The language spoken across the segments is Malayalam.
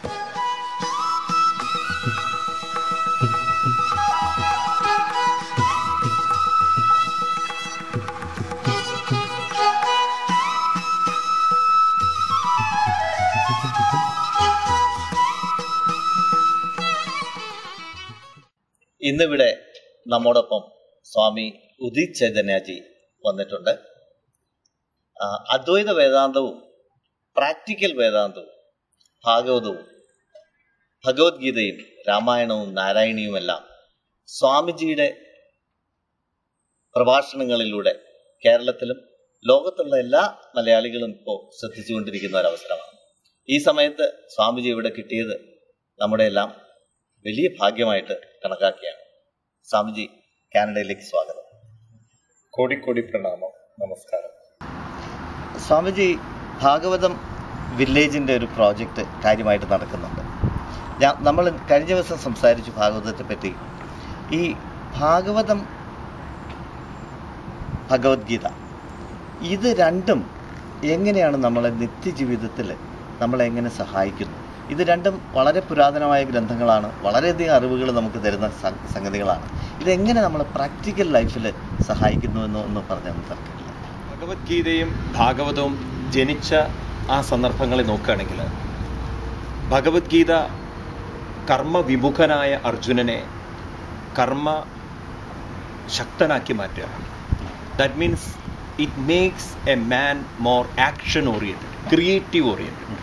ഇന്നിവിടെ നമ്മോടൊപ്പം സ്വാമി ഉദിത് ചൈതന്യജി വന്നിട്ടുണ്ട് ആ, അദ്വൈത വേദാന്തവും പ്രാക്ടിക്കൽ വേദാന്തവും ഭാഗവതവും ഭഗവത്ഗീതയും രാമായണവും നാരായണിയുമെല്ലാം സ്വാമിജിയുടെ പ്രഭാഷണങ്ങളിലൂടെ കേരളത്തിലും ലോകത്തുള്ള എല്ലാ മലയാളികളും ഇപ്പോൾ ശ്രദ്ധിച്ചുകൊണ്ടിരിക്കുന്ന ഒരവസരമാണ് ഈ സമയത്ത് സ്വാമിജി ഇവിടെ കിട്ടിയത് നമ്മുടെ എല്ലാം വലിയ ഭാഗ്യമായിട്ട് കണക്കാക്കിയാണ് സ്വാമിജി കാനഡയിലേക്ക് സ്വാഗതം കോടിക്കോടി പ്രണാമം നമസ്കാരം സ്വാമിജി ഭാഗവതം വില്ലേജിൻ്റെ ഒരു പ്രോജക്റ്റ് കാര്യമായിട്ട് നടക്കുന്നുണ്ട് ഞാൻ നമ്മൾ കഴിഞ്ഞ ദിവസം സംസാരിച്ചു ഭാഗവതത്തെ പറ്റി ഈ ഭാഗവതം ഭഗവത്ഗീത ഇത് രണ്ടും എങ്ങനെയാണ് നമ്മളെ നിത്യജീവിതത്തിൽ നമ്മളെ എങ്ങനെ സഹായിക്കുന്നു ഇത് രണ്ടും വളരെ പുരാതനമായ ഗ്രന്ഥങ്ങളാണ് വളരെയധികം അറിവുകൾ നമുക്ക് തരുന്ന സ- സംഗതികളാണ് ഇതെങ്ങനെ നമ്മളെ പ്രാക്ടിക്കൽ ലൈഫിൽ സഹായിക്കുന്നു എന്ന് ഒന്ന് പറഞ്ഞാൽ തർക്കമില്ല ഭഗവത്ഗീതയും ഭാഗവതവും ജനിച്ച ആ സന്ദർഭങ്ങളെ നോക്കുകയാണെങ്കിൽ ഭഗവത്ഗീത കർമ്മവിമുഖനായ അർജുനനെ കർമ്മ ശക്തനാക്കി മാറ്റുക that means it makes a man more action oriented creative oriented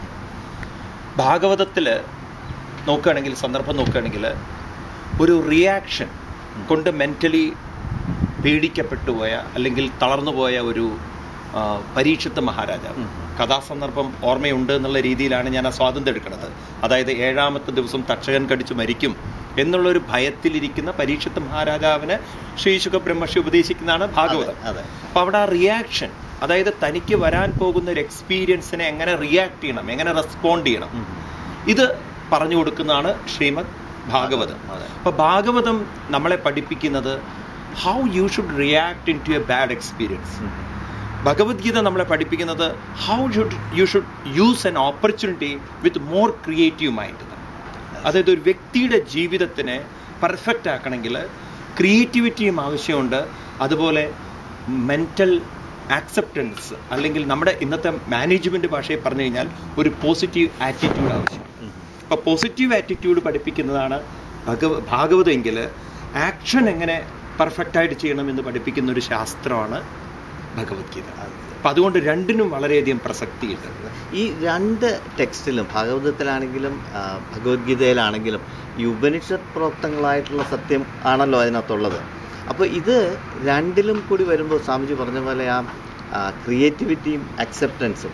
ഭാഗവതത്തിൽ നോക്കുകയാണെങ്കിൽ സന്ദർഭം നോക്കുകയാണെങ്കിൽ ഒരു റിയാക്ഷൻ കൊണ്ട് മെൻ്റലി പേടിക്കപ്പെട്ടു പോയ അല്ലെങ്കിൽ തളർന്നു പോയ ഒരു ആ, പരീക്ഷത്ത് മഹാരാജാവ് ഉം. കഥാസന്ദർഭം ഓർമ്മയുണ്ട് എന്നുള്ള രീതിയിലാണ് ഞാൻ ആ സ്വാതന്ത്ര്യം എടുക്കുന്നത് അതായത് ഏഴാമത്തെ ദിവസം തക്ഷകൻ കടിച്ചു മരിക്കും എന്നുള്ളൊരു ഭയത്തിലിരിക്കുന്ന പരീക്ഷത്ത് മഹാരാജാവിന് ശ്രീശുഖ ബ്രഹ്മർഷി ഉപദേശിക്കുന്നതാണ് ഭാഗവതം അതെ അപ്പോൾ അവിടെ ആ റിയാക്ഷൻ അതായത് തനിക്ക് വരാൻ പോകുന്ന ഒരു എക്സ്പീരിയൻസിനെ എങ്ങനെ റിയാക്ട് ചെയ്യണം എങ്ങനെ റെസ്പോണ്ട് ചെയ്യണം ഉം. ഇത് പറഞ്ഞു കൊടുക്കുന്നതാണ് ശ്രീമദ് ഭാഗവതം അതെ. അപ്പൊ ഭാഗവതം നമ്മളെ പഠിപ്പിക്കുന്നത് how you should react in to a bad experience ഉം. ഭഗവത്ഗീത നമ്മളെ പഠിപ്പിക്കുന്നത് how should you should use an opportunity with more creative mind അതായത് ഒരു വ്യക്തിയുടെ ജീവിതത്തിനെ പെർഫെക്റ്റ് ആക്കണമെങ്കിൽ ക്രിയേറ്റിവിറ്റിയും ആവശ്യമുണ്ട് അതുപോലെ മെൻ്റൽ ആക്സെപ്റ്റൻസ് അല്ലെങ്കിൽ നമ്മുടെ ഇന്നത്തെ മാനേജ്മെൻറ്റ് ഭാഷയിൽ പറഞ്ഞു കഴിഞ്ഞാൽ ഒരു പോസിറ്റീവ് ആറ്റിറ്റ്യൂഡ് ആവശ്യമാണ് ഉം. അപ്പോൾ പോസിറ്റീവ് ആറ്റിറ്റ്യൂഡ് പഠിപ്പിക്കുന്നതാണ് ഭഗവ ഭാഗവതെങ്കിൽ ആക്ഷൻ എങ്ങനെ പെർഫെക്റ്റായിട്ട് ചെയ്യണമെന്ന് പഠിപ്പിക്കുന്ന ഒരു ശാസ്ത്രമാണ് ഭഗവത്ഗീത അപ്പം അതുകൊണ്ട് രണ്ടിനും വളരെയധികം പ്രസക്തിയുണ്ട് ഈ രണ്ട് ടെക്സ്റ്റിലും ഭാഗവതത്തിലാണെങ്കിലും ആ, ഭഗവത്ഗീതയിലാണെങ്കിലും ഈ ഉപനിഷത് പ്രോക്തങ്ങളായിട്ടുള്ള സത്യം ആണല്ലോ അതിനകത്തുള്ളത് അപ്പോൾ ഇത് രണ്ടിലും കൂടി വരുമ്പോൾ സ്വാമിജി പറഞ്ഞ പോലെ ആ ക്രിയേറ്റിവിറ്റിയും അക്സെപ്റ്റൻസും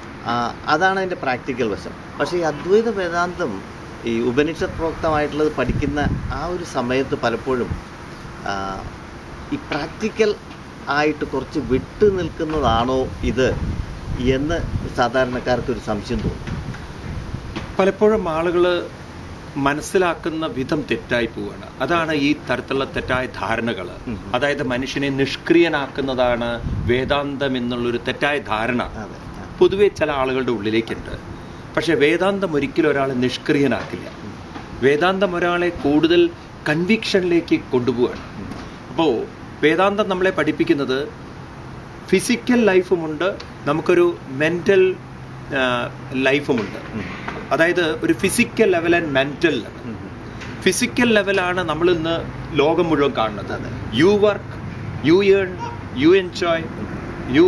അതാണ് അതിൻ്റെ പ്രാക്ടിക്കൽ വശം പക്ഷേ ഈ അദ്വൈത വേദാന്തം ഈ ഉപനിഷത് പ്രോക്തമായിട്ടുള്ളത് പഠിക്കുന്ന ആ ഒരു സമയത്ത് പലപ്പോഴും ആ, ഈ പ്രാക്ടിക്കൽ ആയിട്ട് കുറച്ച് വിട്ടു നിൽക്കുന്നതാണോ ഇത് എന്ന് സാധാരണക്കാർക്ക് ഒരു സംശയം തോന്നും പലപ്പോഴും ആളുകൾ മനസ്സിലാക്കുന്ന വിധം തെറ്റായി പോവുകയാണ് അതാണ് ഈ തരത്തിലുള്ള തെറ്റായ ധാരണകൾ ഉം. അതായത് മനുഷ്യനെ നിഷ്ക്രിയനാക്കുന്നതാണ് വേദാന്തം എന്നുള്ളൊരു തെറ്റായ ധാരണ അതെ പൊതുവെ ചില ആളുകളുടെ ഉള്ളിലേക്കുണ്ട് പക്ഷെ വേദാന്തം ഒരിക്കലും ഒരാളെ നിഷ്ക്രിയനാക്കില്ല വേദാന്തം ഒരാളെ കൂടുതൽ കൺവിക്ഷനിലേക്ക് കൊണ്ടുപോവാണ് അപ്പോൾ വേദാന്തം നമ്മളെ പഠിപ്പിക്കുന്നത് ഫിസിക്കൽ ലൈഫുമുണ്ട് നമുക്കൊരു മെൻ്റൽ ലൈഫുമുണ്ട് അതായത് ഒരു physical level and mental level ഫിസിക്കൽ ലെവലാണ് നമ്മൾ ഇന്ന് ലോകം മുഴുവൻ കാണുന്നത് അതെ. You work you earn you enjoy you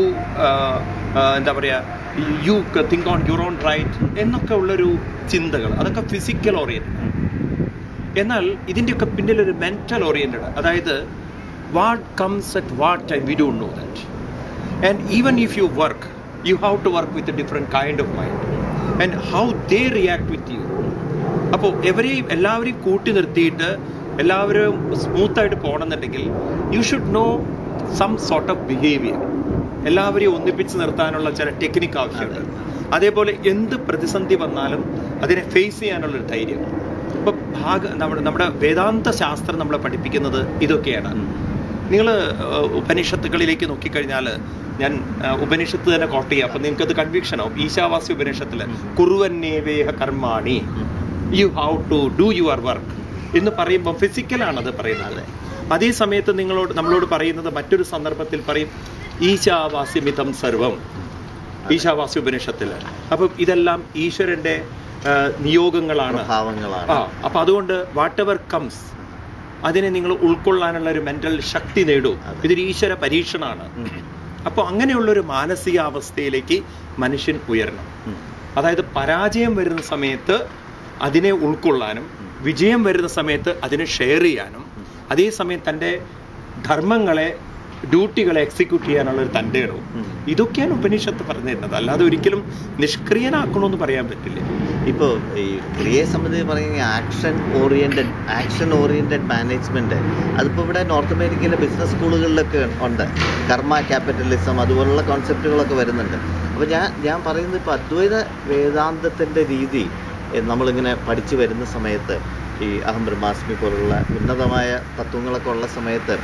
എന്താ പറയുക you think on your own right എന്നൊക്കെ ഉള്ളൊരു ചിന്തകൾ അതൊക്കെ ഫിസിക്കൽ ഓറിയൻറ്റഡ് എന്നാൽ ഇതിൻ്റെയൊക്കെ പിന്നിൽ ഒരു മെൻ്റൽ ഓറിയൻറ്റഡ് അതായത് what comes at what time we don't know that and even if you work you have to work with a different kind of mind and how they react with you അപ്പോൾ എവരെയും എല്ലാവരെയും കൂട്ടി നിർത്തിയിട്ട് എല്ലാവരും സ്മൂത്തായിട്ട് പോകണമെന്നുണ്ടെങ്കിൽ you should know some sort of behaviour എല്ലാവരെയും ഒന്നിപ്പിച്ച് നിർത്താനുള്ള ചില ടെക്നിക്ക് ആവശ്യമുണ്ട് അതേപോലെ എന്ത് പ്രതിസന്ധി വന്നാലും അതിനെ ഫേസ് ചെയ്യാനുള്ളൊരു ധൈര്യം ഇപ്പൊ ഭാഗ നമ്മുടെ നമ്മുടെ വേദാന്ത ശാസ്ത്രം നമ്മളെ പഠിപ്പിക്കുന്നത് ഇതൊക്കെയാണ് നിങ്ങൾ ഉപനിഷത്തുകളിലേക്ക് നോക്കിക്കഴിഞ്ഞാൽ ഞാൻ ആ, ഉപനിഷത്ത് തന്നെ കോട്ട് ചെയ്യാം അപ്പം നിങ്ങൾക്ക് അത് കൺവിക്ഷൻ ആവും ഈശാവാസ്യ ഉപനിഷത്തിൽ കുറുവന്നേവേഹ കർമാണി you how to do your work എന്ന് പറയുമ്പോൾ ഫിസിക്കലാണ് അത് പറയുന്നത് അതേ സമയത്ത് നിങ്ങളോട് നമ്മളോട് പറയുന്നത് മറ്റൊരു സന്ദർഭത്തിൽ പറയും ഈശാവാസ്യമിതം സർവം ഈശാവാസ്യ ഉപനിഷത്തിൽ അപ്പം ഇതെല്ലാം ഈശ്വരന്റെ ആ, നിയോഗങ്ങളാണ് ഭാവങ്ങളാണ് ആ അപ്പൊ അതുകൊണ്ട് വാട്ട് എവർ കംസ് അതിനെ നിങ്ങൾ ഉൾക്കൊള്ളാനുള്ള ഒരു മെന്റൽ ശക്തി നേടൂ അതെ. ഇതൊരു ഈശ്വര പരീക്ഷണമാണ് ഉം. അപ്പോൾ അങ്ങനെയുള്ള ഒരു മാനസികാവസ്ഥയിലേക്ക് മനുഷ്യൻ ഉയരണം ഉം. അതായത് പരാജയം വരുന്ന സമയത്ത് അതിനെ ഉൾക്കൊള്ളാനും വിജയം വരുന്ന സമയത്ത് അതിനെ ഷെയർ ചെയ്യാനും അതേസമയം തൻ്റെ ധർമ്മങ്ങളെ ഡ്യൂട്ടികളെ എക്സിക്യൂട്ട് ചെയ്യാനുള്ള ഒരു തൻ്റെ ഇടവും ഉം. ഇതൊക്കെയാണ് ഉപനിഷത്ത് പറഞ്ഞു തരുന്നത് അല്ലാതെ ഒരിക്കലും നിഷ്ക്രിയനാക്കണമെന്ന് പറയാൻ പറ്റില്ല ഇപ്പോൾ ഈ ക്രിയയെ സംബന്ധിച്ച് പറയുക action oriented action oriented management അതിപ്പോൾ ഇവിടെ നോർത്ത് അമേരിക്കയിലെ ബിസിനസ് സ്കൂളുകളിലൊക്കെ ഉണ്ട് കർമ്മ ക്യാപിറ്റലിസം അതുപോലുള്ള കോൺസെപ്റ്റുകളൊക്കെ വരുന്നുണ്ട് അപ്പോൾ ഞാൻ ഞാൻ പറയുന്നത് ഇപ്പോൾ അദ്വൈത വേദാന്തത്തിൻ്റെ രീതി എ, നമ്മളിങ്ങനെ പഠിച്ചു വരുന്ന സമയത്ത് ഈ അഹം ബ്രഹ്മാസ്മി പോലുള്ള ഉന്നതമായ തത്വങ്ങളൊക്കെ ഉള്ള സമയത്ത്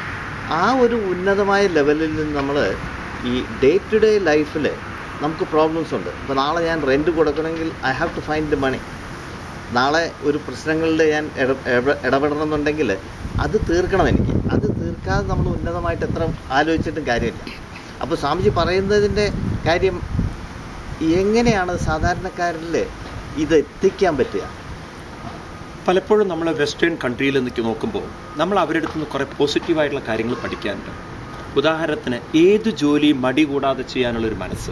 ആ ഒരു ഉന്നതമായ ലെവലിൽ നിന്ന് നമ്മൾ ഈ ഡേ ടു ഡേ ലൈഫിൽ നമുക്ക് പ്രോബ്ലംസ് ഉണ്ട് ഇപ്പോൾ നാളെ ഞാൻ റെൻറ്റ് കൊടുക്കണമെങ്കിൽ I have to find the money നാളെ ഒരു പ്രശ്നങ്ങളിൽ ഞാൻ ഇട- ഇട- ഇടപെടണമെന്നുണ്ടെങ്കിൽ അത് തീർക്കണം എനിക്ക് അത് തീർക്കാതെ നമ്മൾ ഉന്നതമായിട്ട് എത്ര ആലോചിച്ചിട്ടും കാര്യമില്ല അപ്പോൾ സ്വാമിജി പറയുന്നതിൻ്റെ കാര്യം എങ്ങനെയാണ് സാധാരണക്കാരിൽ ഇത് എത്തിക്കാൻ പറ്റുക പലപ്പോഴും നമ്മൾ വെസ്റ്റേൺ കൺട്രിയിൽ നിന്നൊക്കെ നോക്കുമ്പോൾ നമ്മൾ അവരുടെ അടുത്ത് നിന്ന് കുറേ പോസിറ്റീവായിട്ടുള്ള കാര്യങ്ങൾ പഠിക്കാനുണ്ട് ഉദാഹരണത്തിന് ഏത് ജോലിയും മടി കൂടാതെ ചെയ്യാനുള്ള ഒരു മനസ്സ്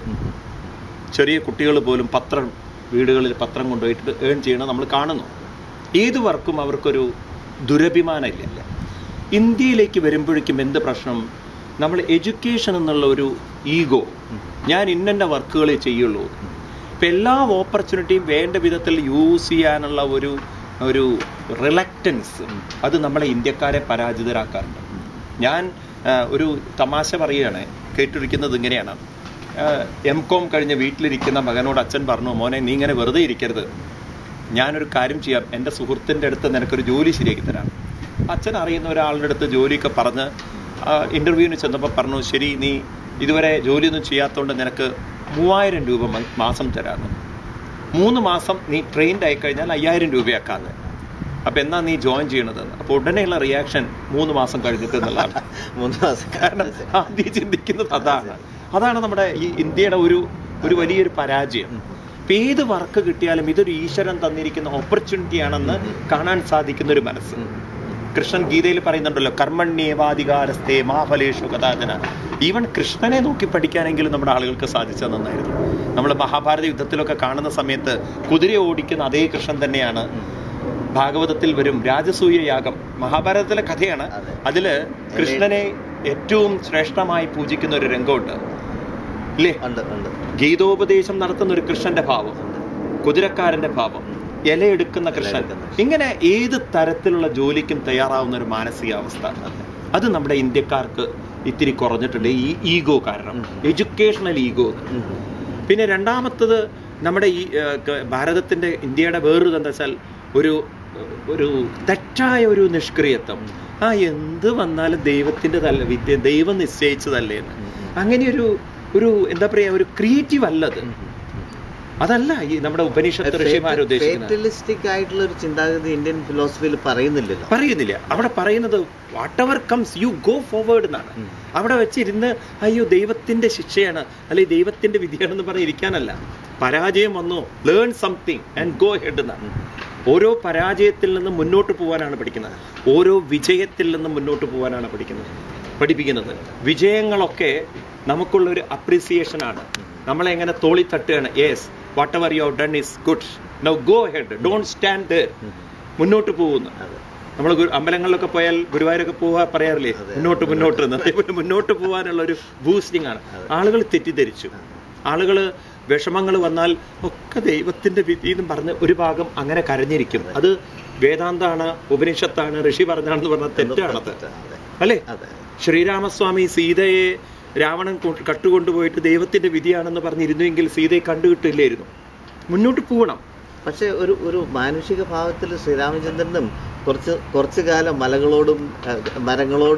ചെറിയ കുട്ടികൾ പോലും പത്രം വീടുകളിൽ പത്രം കൊണ്ടുപോയിട്ട് ഏൺ ചെയ്യണം നമ്മൾ കാണുന്നു ഏത് വർക്കും അവർക്കൊരു ദുരഭിമാനം ഇല്ല ഇന്ത്യയിലേക്ക് വരുമ്പോഴേക്കും എന്ത് പ്രശ്നം നമ്മൾ എഡ്യൂക്കേഷൻ എന്നുള്ള ഒരു ഈഗോ ഞാൻ ഇന്ന വർക്കുകളെ ചെയ്യുള്ളൂ ഇപ്പം എല്ലാ ഓപ്പർച്യൂണിറ്റിയും വേണ്ട വിധത്തിൽ യൂസ് ചെയ്യാനുള്ള ഒരു ഒരു റിലക്റ്റൻസ് അത് നമ്മളെ ഇന്ത്യക്കാരെ പരാജിതരാക്കാറുണ്ട് ഞാൻ ആ, ഒരു തമാശ പറയുകയാണ് കേട്ടിരിക്കുന്നത് ഇങ്ങനെയാണ് എം കോം കഴിഞ്ഞ് വീട്ടിലിരിക്കുന്ന മകനോട് അച്ഛൻ പറഞ്ഞു മോനെ നീ ഇങ്ങനെ വെറുതെ ഇരിക്കരുത് ഞാനൊരു കാര്യം ചെയ്യാം എൻ്റെ സുഹൃത്തിൻ്റെ അടുത്ത് നിനക്കൊരു ജോലി ശരിയാക്കി തരാം അച്ഛൻ അറിയുന്ന ഒരാളുടെ അടുത്ത് ജോലിയൊക്കെ പറഞ്ഞ് ഇൻ്റർവ്യൂവിന് ചെന്നപ്പോൾ പറഞ്ഞു ശരി നീ ഇതുവരെ ജോലിയൊന്നും ചെയ്യാത്തതുകൊണ്ട് നിനക്ക് മൂവായിരം രൂപ മ- മാസം തരാമെന്ന് മൂന്ന് മാസം നീ ട്രെയിൻഡ് ആയി കഴിഞ്ഞാൽ അയ്യായിരം രൂപയാക്കാന്ന് അപ്പം എന്നാ നീ ജോയിൻ ചെയ്യണതെന്ന് അപ്പോൾ ഉടനെയുള്ള റിയാക്ഷൻ മൂന്ന് മാസം കഴിഞ്ഞിട്ട് എന്നുള്ളതാണ് മൂന്ന് മാസം കാരണം ആദ്യം ചിന്തിക്കുന്നത് അതാണ് അതാണ് നമ്മുടെ ഈ ഇന്ത്യയുടെ ഒരു ഒരു വലിയൊരു പരാജയം ഇപ്പൊ ഏത് വർക്ക് കിട്ടിയാലും ഇതൊരു ഈശ്വരൻ തന്നിരിക്കുന്ന ഓപ്പർച്യൂണിറ്റി ആണെന്ന് കാണാൻ സാധിക്കുന്ന ഒരു മനസ്സ് കൃഷ്ണൻ ഗീതയിൽ പറയുന്നുണ്ടല്ലോ കർമ്മണ്യേവാധികാരസ്ഥേ മാഫലേഷു കഥാചന ഈവൻ കൃഷ്ണനെ നോക്കി പഠിക്കാനെങ്കിലും നമ്മുടെ ആളുകൾക്ക് സാധിച്ചത് നന്നായിരുന്നു നമ്മൾ മഹാഭാരത യുദ്ധത്തിലൊക്കെ കാണുന്ന സമയത്ത് കുതിര ഓടിക്കുന്ന അതേ കൃഷ്ണൻ തന്നെയാണ് ഭാഗവതത്തിൽ വരും രാജസൂയ യാഗം മഹാഭാരതത്തിലെ കഥയാണ് അതെ. അതില് കൃഷ്ണനെ ഏറ്റവും ശ്രേഷ്ഠമായി പൂജിക്കുന്ന ഒരു രംഗമുണ്ട് ഇല്ലേ ഉണ്ട് ഉണ്ട് ഗീതോപദേശം നടത്തുന്ന ഒരു കൃഷ്ണന്റെ ഭാവം കുതിരക്കാരന്റെ ഭാവം ഇലയെടുക്കുന്ന കൃഷ്ണൻ ഇലയെടുക്കുന്ന ഇങ്ങനെ ഏത് തരത്തിലുള്ള ജോലിക്കും തയ്യാറാവുന്ന ഒരു മാനസികാവസ്ഥ അത് നമ്മുടെ ഇന്ത്യക്കാർക്ക് ഇത്തിരി കുറഞ്ഞിട്ടുണ്ട് ഈ ഈഗോ കാരണം ഉം. എഡ്യൂക്കേഷണൽ ഈഗോ ഉം. പിന്നെ രണ്ടാമത്തത് നമ്മുടെ ഈ ആ, ക- ഭാരതത്തിന്റെ ഇന്ത്യയുടെ വേറൊരു എന്താ വെച്ചാൽ ഒരു ഒരു തെറ്റായ ഒരു നിഷ്ക്രിയത്വം ആ എന്ത് വന്നാലും ദൈവത്തിന്റെ തല്ല വിദ്യ ദൈവം നിശ്ചയിച്ചതല്ലേ എന്ന് അങ്ങനെ ഒരു ഒരു എന്താ പറയാ ഒരു ക്രിയേറ്റീവ് അല്ലത് അതല്ല ഈ നമ്മുടെ ഉപനിഷത്ത് ഋഷിമാർ ഉദ്ദേശിക്കുന്നത് ഫേറ്റലിസ്റ്റിക് ആയിട്ടുള്ള ഒരു ചിന്താഗതി ഇന്ത്യൻ ഫിലോസഫിയിൽ പറയുന്നില്ലല്ലോ പറയുന്നില്ല അവിടെ പറയുന്നത് whatever comes you go forward എന്നാണ് ഉം. അവിടെ വെച്ചിരുന്ന് അയ്യോ ദൈവത്തിന്റെ ശിക്ഷയാണ് അല്ലെങ്കിൽ ദൈവത്തിന്റെ വിധിയാണെന്ന് പറഞ്ഞ് ഇരിക്കാനല്ല പരാജയം വന്നു learn something and go ahead എന്നാണ് ഓരോ പരാജയത്തിൽ നിന്ന് മുന്നോട്ട് പോകാനാണ് പഠിക്കുന്നത് ഓരോ വിജയത്തിൽ നിന്ന് മുന്നോട്ട് പോകാനാണ് പഠിക്കുന്നത് പഠിപ്പിക്കുന്നത് വിജയങ്ങളൊക്കെ നമുക്കുള്ള ഒരു അപ്രീസിയേഷൻ ആണ് നമ്മളെ എങ്ങനെ തോളി തട്ടുകയാണ് yes whatever you done is good now go ahead don't stand മുന്നോട്ട് പോകുന്നു അതെ നമ്മൾ അമ്പലങ്ങളിലൊക്കെ പോയാൽ ഗുരുവായൂരൊക്കെ പോവാ പറയാറില്ലേ അതെ. മുന്നോട്ട് മുന്നോട്ട് എന്ന് അതേപോലെ മുന്നോട്ട് പോകാനുള്ള ഒരു ബൂസ്റ്റിംഗ് ആണ് അതെ. ആളുകൾ തെറ്റിദ്ധരിച്ചു ആളുകൾ വിഷമങ്ങൾ വന്നാൽ ഒക്കെ ദൈവത്തിന്റെ വിധി എന്നും പറഞ്ഞ് ഒരു ഭാഗം അങ്ങനെ കരഞ്ഞിരിക്കും അത് വേദാന്താണ് ഉപനിഷത്താണ് ഋഷി പറഞ്ഞാണെന്ന് പറഞ്ഞാൽ തെറ്റാണത് അതെ അല്ലേ അതെ ശ്രീരാമസ്വാമി സീതയെ രാവണൻ കൊ- കട്ടുകൊണ്ടുപോയിട്ട് ദൈവത്തിന്റെ വിധിയാണെന്ന് പറഞ്ഞിരുന്നുവെങ്കിൽ സീതയെ കണ്ടുകിട്ടില്ലായിരുന്നു മുന്നോട്ട് പോകണം പക്ഷെ ഒരു ഒരു മാനുഷിക ഭാവത്തിൽ ശ്രീരാമചന്ദ്രനും കുറച്ച് കുറച്ചു കാലം മലകളോടും അഹ് മരങ്ങളോടും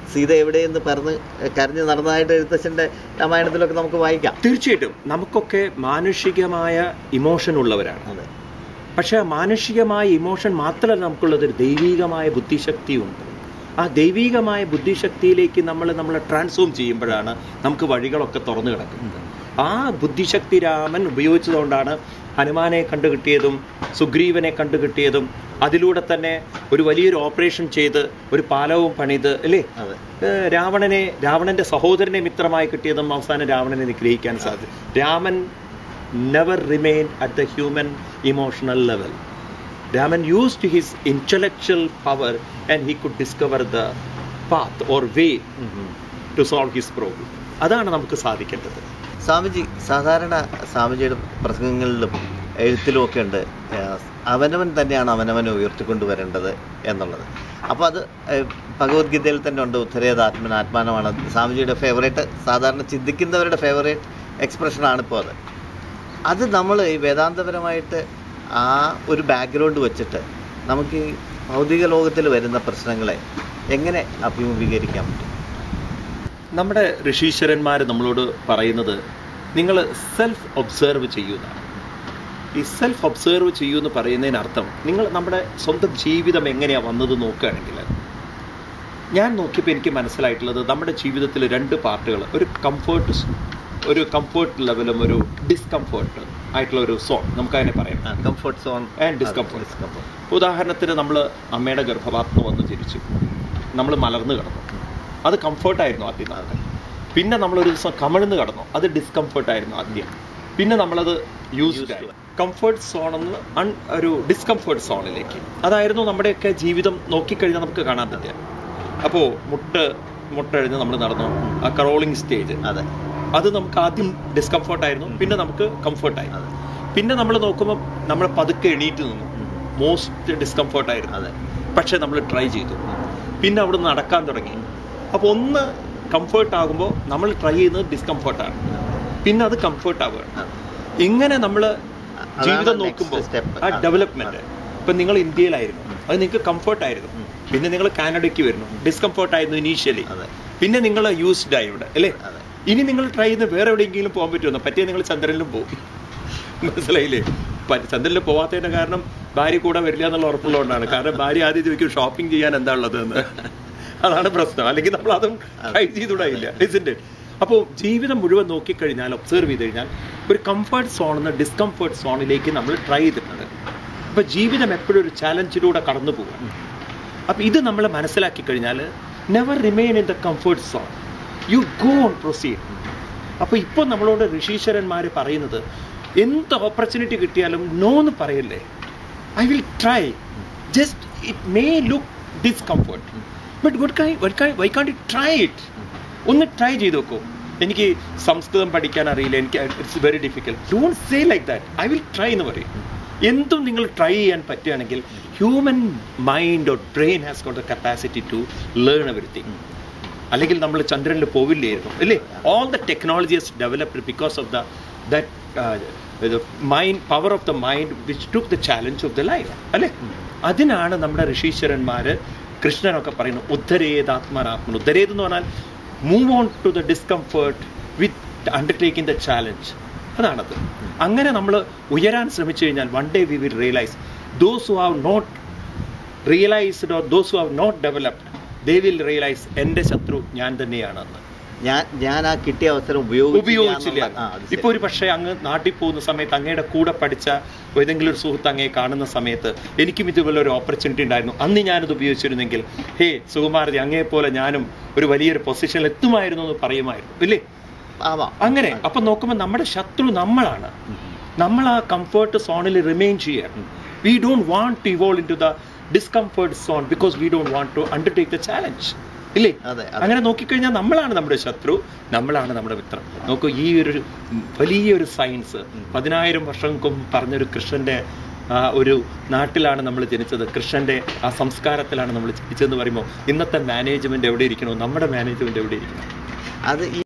സീത എവിടെയെന്ന് പറഞ്ഞ് കരഞ്ഞ് നടന്നതായിട്ട് എഴുത്തച്ഛൻ്റെ രാമായണത്തിലൊക്കെ നമുക്ക് വായിക്കാം തീർച്ചയായിട്ടും നമുക്കൊക്കെ മാനുഷികമായ ഇമോഷൻ ഉള്ളവരാണ് അതെ പക്ഷേ ആ മാനുഷികമായ ഇമോഷൻ മാത്രമല്ല നമുക്കുള്ളത് ഒരു ദൈവീകമായ ബുദ്ധിശക്തിയുണ്ട് ആ ദൈവീകമായ ബുദ്ധിശക്തിയിലേക്ക് നമ്മൾ നമ്മളെ ട്രാൻസ്ഫോം ചെയ്യുമ്പോഴാണ് നമുക്ക് വഴികളൊക്കെ തുറന്നു കിടക്കുന്നത് ആ ബുദ്ധിശക്തി രാമൻ ഉപയോഗിച്ചതുകൊണ്ടാണ് ഹനുമാനെ കണ്ടുകിട്ടിയതും സുഗ്രീവനെ കണ്ടുകിട്ടിയതും അതിലൂടെ തന്നെ ഒരു വലിയൊരു ഓപ്പറേഷൻ ചെയ്ത് ഒരു പാലവും പണിത് അല്ലേ അതെ ഏഹ് രാവണനെ രാവണന്റെ സഹോദരനെ മിത്രമായി കിട്ടിയതും അവസാനം രാവണനെ നിഗ്രഹിക്കാൻ സാധിച്ചു Raman never remain at the human emotional level Raman used his intellectual power and he could discover the path or way um um. To solve his problem അതാണ് നമുക്ക് സാധിക്കേണ്ടത് സ്വാമിജി സാധാരണ സ്വാമിജിയുടെ പ്രസംഗങ്ങളിലും എഴുത്തിലും ഒക്കെ ഉണ്ട് ആ, അവനവൻ തന്നെയാണ് അവനവനെ ഉയർത്തിക്കൊണ്ടുവരേണ്ടത് എന്നുള്ളത് അപ്പോൾ അത് ഏ, ഭഗവത്ഗീതയിൽ തന്നെ ഉണ്ട് ഉത്തരേത് ആത്മന ആത്മാനമാണ് സ്വാമിജിയുടെ ഫേവറേറ്റ് സാധാരണ ചിന്തിക്കുന്നവരുടെ ഫേവറേറ്റ് എക്സ്പ്രഷനാണ് ഇപ്പോൾ അത് അത് നമ്മൾ ഈ വേദാന്തപരമായിട്ട് ആ ഒരു ബാക്ക്ഗ്രൗണ്ട് വെച്ചിട്ട് നമുക്ക് ഈ ഭൗതിക ലോകത്തിൽ വരുന്ന പ്രശ്നങ്ങളെ എങ്ങനെ അഭിമുഖീകരിക്കാൻ പറ്റും നമ്മുടെ ഋഷീശ്വരന്മാർ നമ്മളോട് പറയുന്നത് നിങ്ങൾ സെൽഫ് ഒബ്സേർവ് ചെയ്യുന്നതാണ് ഈ സെൽഫ് ഒബ്സേർവ് ചെയ്യൂ എന്ന് പറയുന്നതിനർത്ഥം നിങ്ങൾ നമ്മുടെ സ്വന്തം ജീവിതം എങ്ങനെയാണ് വന്നത് നോക്കുകയാണെങ്കിൽ ഞാൻ നോക്കിയപ്പോൾ എനിക്ക് മനസ്സിലായിട്ടുള്ളത് നമ്മുടെ ജീവിതത്തിൽ രണ്ട് പാർട്ടുകൾ ഒരു കംഫേർട്ട് ഒരു കംഫേർട്ട് ലെവലും ഒരു ഡിസ്കംഫേർട്ട് ആയിട്ടുള്ള ഒരു സോൺ നമുക്കതിനെ പറയാം comfort zone And discomfort. Discomfort ഉദാഹരണത്തിന് നമ്മൾ അമ്മയുടെ ഗർഭപാത്രത്തിൽ വന്ന് ജനിച്ചു നമ്മൾ മലർന്നു കിടന്നു അത് കംഫർട്ടായിരുന്നു ആദ്യം നമുക്ക് പിന്നെ നമ്മളൊരു ദിവസം കമിഴ്ന്ന് കിടന്നു അത് ഡിസ്കംഫർട്ടായിരുന്നു ആദ്യം പിന്നെ നമ്മളത് യൂസ്ഡ് Used ആയി to. കംഫർട്ട് സോൺ എന്ന് അൺ ഒരു ഡിസ്കംഫർട്ട് സോണിലേക്ക് അതായിരുന്നു നമ്മുടെയൊക്കെ ജീവിതം നോക്കിക്കഴിഞ്ഞാൽ നമുക്ക് കാണാൻ പറ്റുക അപ്പോൾ മുട്ട് മുട്ടഴിഞ്ഞ് നമ്മൾ നടന്നു ആ ക്രോളിംഗ് സ്റ്റേജ് അതെ അത് നമുക്ക് ആദ്യം ഡിസ്കംഫർട്ടായിരുന്നു പിന്നെ നമുക്ക് കംഫർട്ടായി അതെ പിന്നെ നമ്മൾ നോക്കുമ്പോൾ നമ്മൾ പതുക്കെ എണീറ്റ് നിന്നു മോസ്റ്റ് ഡിസ്കംഫർട്ടായിരുന്നു അതെ പക്ഷെ നമ്മൾ ട്രൈ ചെയ്തു പിന്നെ അവിടെ നടക്കാൻ തുടങ്ങി അപ്പോൾ ഒന്ന് കംഫർട്ട് ആകുമ്പോൾ നമ്മൾ ട്രൈ ചെയ്യുന്നത് ഡിസ്കംഫർട്ടാണ് പിന്നെ അത് കംഫർട്ട് ആവുകയാണ് അതെ. ഇങ്ങനെ നമ്മൾ അതാണ് ജീവിതം next നോക്കുമ്പോൾ step. ആ ആ. ഡെവലപ്മെന്റ് ഇപ്പൊ നിങ്ങൾ ഇന്ത്യയിലായിരുന്നു അത് നിങ്ങൾക്ക് കംഫർട്ട് ആയിരുന്നു ഉം. പിന്നെ നിങ്ങൾ കാനഡയ്ക്ക് വരുന്നു ഡിസ്കംഫർട്ട് ആയിരുന്നു ഇനീഷ്യലി അതെ പിന്നെ നിങ്ങൾ യൂസ്ഡ് ആയി ഇവിടെ അല്ലേ അതെ ഇനി നിങ്ങൾ ട്രൈ ചെയ്ത് വേറെ എവിടെയെങ്കിലും പോകാൻ പറ്റുമെന്നോ പറ്റിയ നിങ്ങൾ ചന്ദ്രനിലും പോകും മനസ്സിലായില്ലേ പ- ചന്ദ്രനിൽ പോവാത്തതിന്റെ കാരണം ഭാര്യ കൂടെ വരില്ല എന്നുള്ള ഉറപ്പുള്ളതുകൊണ്ടാണ് കാരണം ഭാര്യ ആദ്യം ചോദിക്കും ഷോപ്പിംഗ് ചെയ്യാൻ എന്താ ഉള്ളത് എന്ന് അതാണ് പ്രശ്നം അല്ലെങ്കിൽ നമ്മൾ അതും ട്രൈ ചെയ്തുകൂടായില്ല ഇസിൻ്റെ അപ്പോൾ ജീവിതം മുഴുവൻ നോക്കിക്കഴിഞ്ഞാൽ ഒബ്സർവ് ചെയ്ത് കഴിഞ്ഞാൽ ഒരു കംഫർട്ട് സോണിൽ നിന്ന് ഡിസ്കംഫർട്ട് സോണിലേക്ക് നമ്മൾ ട്രൈ ചെയ്തിട്ടുണ്ട് അപ്പോൾ ജീവിതം എപ്പോഴും ഒരു ചാലഞ്ചിലൂടെ കടന്നു പോവുക അപ്പൊ ഇത് നമ്മൾ മനസ്സിലാക്കി കഴിഞ്ഞാൽ never remain in the comfort zone you go on proceed അപ്പൊ ഇപ്പൊ നമ്മളോട് ഋഷീശ്വരന്മാർ പറയുന്നത് എന്ത് ഓപ്പർച്യൂണിറ്റി കിട്ടിയാലും നോ എന്ന് പറയല്ലേ I will try just it may look discomfort but why can't try it ഒന്ന് ട്രൈ ചെയ്ത് നോക്കൂ എനിക്ക് സംസ്കൃതം പഠിക്കാൻ അറിയില്ല എനിക്ക് it's very difficult don't say like that I will try എന്ന് പറയും എന്തും നിങ്ങൾ ട്രൈ ചെയ്യാൻ പറ്റുകയാണെങ്കിൽ human mind or brain has got the capacity to learn everything അല്ലെങ്കിൽ നമ്മൾ ചന്ദ്രനിൽ പോവില്ലായിരുന്നു അല്ലേ all the technology has developed because of the that mind power of the mind which took the challenge of the life അല്ലേ അതിനാണ് നമ്മുടെ ഋഷീശ്വരന്മാര് കൃഷ്ണനൊക്കെ പറയുന്നത് ഉദ്ധരേതാത്മനാത്മൻ ഉദ്ധരേത് എന്ന് പറഞ്ഞാൽ move on to the discomfort with undertaking the challenge അതാണത് അങ്ങനെ നമ്മൾ ഉയരാൻ ശ്രമിച്ചു കഴിഞ്ഞാൽ one day we will realise those who have not realised or those who have not developed they will realise എൻ്റെ ശത്രു ഞാൻ തന്നെയാണെന്ന് ഞാൻ ഞാൻ ആ കിട്ടിയ അവസരം ഉപയോഗിച്ചില്ല ഉപയോഗിച്ചില്ല എന്നുള്ള- ആ, അത് ശരി. ഇപ്പൊ ഒരു പക്ഷേ അങ്ങ് നാട്ടിൽ പോകുന്ന സമയത്ത് അങ്ങയുടെ കൂടെ പഠിച്ച ഏതെങ്കിലും ഒരു സുഹൃത്ത് അങ്ങയെ കാണുന്ന സമയത്ത് എനിക്കും ഇതുപോലെ ഒരു ഓപ്പർച്യൂണിറ്റി ഉണ്ടായിരുന്നു അന്ന് ഞാനത് ഉപയോഗിച്ചിരുന്നെങ്കിൽ ഹേ സുകുമാരജി അങ്ങയെ പോലെ ഞാനും ഒരു വലിയൊരു പൊസിഷനിൽ എത്തുമായിരുന്നു എന്ന് പറയുമായിരുന്നു ഇല്ലേ ആവാം അങ്ങനെ അപ്പൊ നോക്കുമ്പോൾ നമ്മുടെ ശത്രു നമ്മളാണ് നമ്മൾ ആ കംഫർട്ട് സോണിൽ റിമെയിൻ ചെയ്യുക we don't want to evolve into the discomfort zone because we don't want to undertake the challenge ഇല്ലേ അതെ അതെ. അങ്ങനെ നോക്കിക്കഴിഞ്ഞാൽ നമ്മളാണ് നമ്മുടെ ശത്രു നമ്മളാണ് നമ്മുടെ മിത്രം നോക്കൂ ഈ ഒരു വലിയൊരു സയൻസ് പതിനായിരം വർഷങ്ങൾക്കും പറഞ്ഞൊരു കൃഷ്ണന്റെ ആ ഒരു നാട്ടിലാണ് നമ്മൾ ജനിച്ചത് കൃഷ്ണന്റെ ആ സംസ്കാരത്തിലാണ് നമ്മൾ ജനിച്ചതെന്ന് പറയുമ്പോൾ ഇന്നത്തെ മാനേജ്മെന്റ് എവിടെ ഇരിക്കണോ നമ്മുടെ മാനേജ്മെന്റ് എവിടെ ഇരിക്കണം അത് ഈ